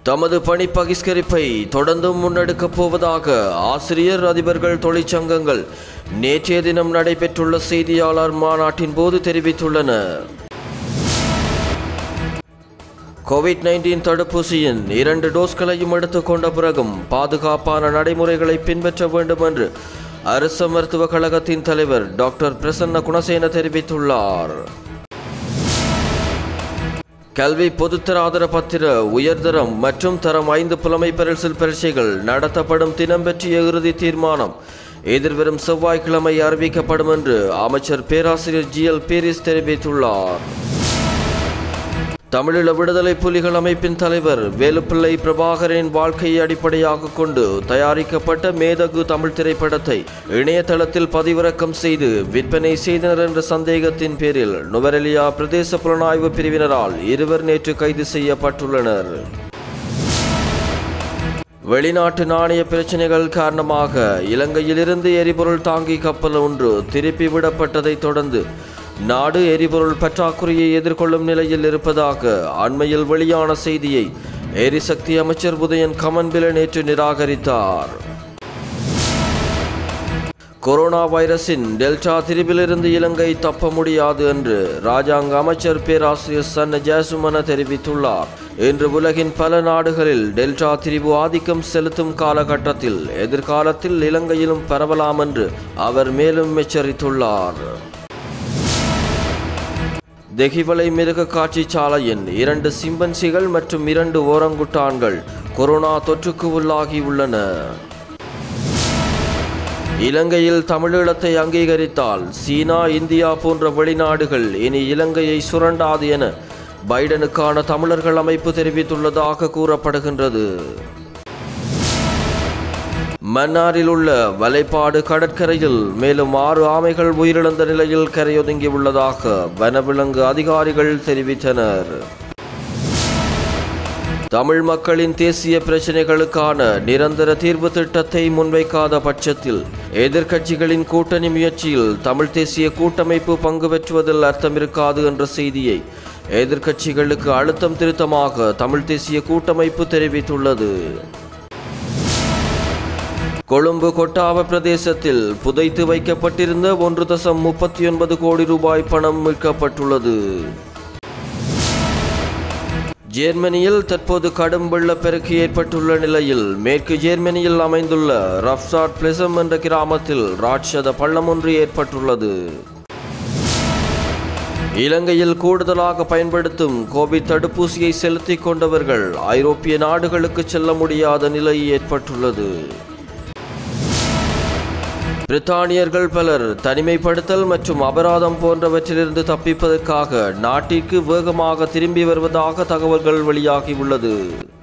தமது பணி பகிஷ்கரிப்பை தொடர்ந்தும் முன்னெடுக்கப் போவதாக ஆசிரியர் அதிபர்கள் தொழிற்சங்கங்கள் நேற்றைய தினம் நடைபெற்றுள்ள செய்தியாளர் மாநாட்டின் போது தெரிவித்துள்ளனர் கோவிட் நைன்டீன் தடுப்பூசியின் இரண்டு டோஸ்களையும் எடுத்துக்கொண்ட பிறகும் பாதுகாப்பான நடைமுறைகளை பின்பற்ற வேண்டும் என்று அரசு மருத்துவக் கழகத்தின் தலைவர் டாக்டர் பிரசன்ன குணசேன தெரிவித்துள்ளார் கல்வி பொதுத்தர ஆதர பத்திர உயர்தரம் மற்றும் தரம் ஐந்து புலமை பரிசில் பரீட்சைகள் நடத்தப்படும் தினம் பற்றிய இறுதி தீர்மானம் எதிர்வரும் செவ்வாய்க்கிழமை அறிவிக்கப்படும் என்று அமைச்சர் பேராசிரியர் ஜி எல் பீரிஸ் தெரிவித்துள்ளார் தமிழீழ விடுதலை புலிகள் அமைப்பின் தலைவர் வேலுப்பிள்ளை பிரபாகரின் வாழ்க்கையை அடிப்படையாக கொண்டு தயாரிக்கப்பட்ட மேதகு தமிழ் திரைப்படத்தை இணையதளத்தில் பதிவிறக்கம் செய்து விற்பனை செய்தனர் என்ற சந்தேகத்தின் பேரில் நுவரெலியா பிரதேச புலனாய்வு பிரிவினரால் இருவர் நேற்று கைது செய்யப்பட்டுள்ளனர் வெளிநாட்டு நாணய பிரச்சனைகள் காரணமாக இலங்கையிலிருந்து எரிபொருள் தாங்கி கப்பல் ஒன்று திருப்பி விடப்பட்டதைத் தொடர்ந்து நாடு எரிபொருள் பற்றாக்குறையை எதிர்கொள்ளும் நிலையில் இருப்பதாக அண்மையில் வெளியான செய்தியை எரிசக்தி அமைச்சர் உதயன் கமன்பில நேற்று நிராகரித்தார் கொரோனா வைரஸின் டெல்டா திரிபிலிருந்து இலங்கை தப்ப முடியாது என்று ராஜாங்க அமைச்சர் பேராசிரியர் சன்ன ஜெயசுமன தெரிவித்துள்ளார் இன்று உலகின் பல நாடுகளில் டெல்டா திரிபு ஆதிக்கம் செலுத்தும் காலகட்டத்தில் எதிர்காலத்தில் இலங்கையிலும் பரவலாம் என்று அவர் மேலும் எச்சரித்துள்ளார் தெஹிவலை மிருக காட்சி சாலையின் இரண்டு சிம்பன்சிகள் மற்றும் இரண்டு ஓரங்குட்டான்கள் கொரோனா தொற்றுக்கு உள்ளாகி உள்ளன இலங்கையில் தமிழீழத்தை அங்கீகரித்தால் சீனா இந்தியா போன்ற வெளிநாடுகள் இனி இலங்கையை சுரண்டாது என பைடனுக்கான தமிழர்கள் அமைப்பு தெரிவித்துள்ளதாக கூறப்படுகின்றது மன்னாரில் உள்ள வலைப்பாடு கடற்கரையில் மேலும் ஆறு ஆமைகள் உயிரிழந்த நிலையில் கரையொதுங்கி உள்ளதாக வனவிலங்கு அதிகாரிகள் தெரிவித்தனர் தமிழ் மக்களின் தேசிய பிரச்சினைகளுக்கான நிரந்தர தீர்வு திட்டத்தை முன்வைக்காத பட்சத்தில் எதிர்க்கட்சிகளின் கூட்டணி முயற்சியில் தமிழ் தேசிய கூட்டமைப்பு பங்கு பெற்றுவதில் அர்த்தமிருக்காது என்ற செய்தியை எதிர்க்கட்சிகளுக்கு அழுத்தம் திருத்தமாக தமிழ் தேசிய கூட்டமைப்பு தெரிவித்துள்ளது கொழும்பு கொட்டாவ பிரதேசத்தில் புதைத்து வைக்கப்பட்டிருந்த ஒன்று தசம் முப்பத்தி ஒன்பது கோடி ரூபாய் பணம் மீட்கப்பட்டுள்ளது ஜெர்மனியில் தற்போது கடும் வெள்ளப்பெருக்கு ஏற்பட்டுள்ள நிலையில் மேற்கு ஜெர்மனியில் அமைந்துள்ள ரப்சாட் பிளெசம் என்ற கிராமத்தில் ராட்சத பள்ளம் ஒன்று ஏற்பட்டுள்ளது இலங்கையில் கூடுதலாக பயன்படுத்தும் கோவிட் தடுப்பூசியை செலுத்திக் கொண்டவர்கள் ஐரோப்பிய நாடுகளுக்கு செல்ல முடியாத நிலை ஏற்பட்டுள்ளது பிரித்தானியர்கள் பலர் தனிமைப்படுத்தல் மற்றும் அபராதம் போன்றவற்றிலிருந்து தப்பிப்பதற்காக நாட்டிற்கு வேகமாக திரும்பி வருவதாக தகவல்கள் வெளியாகியுள்ளது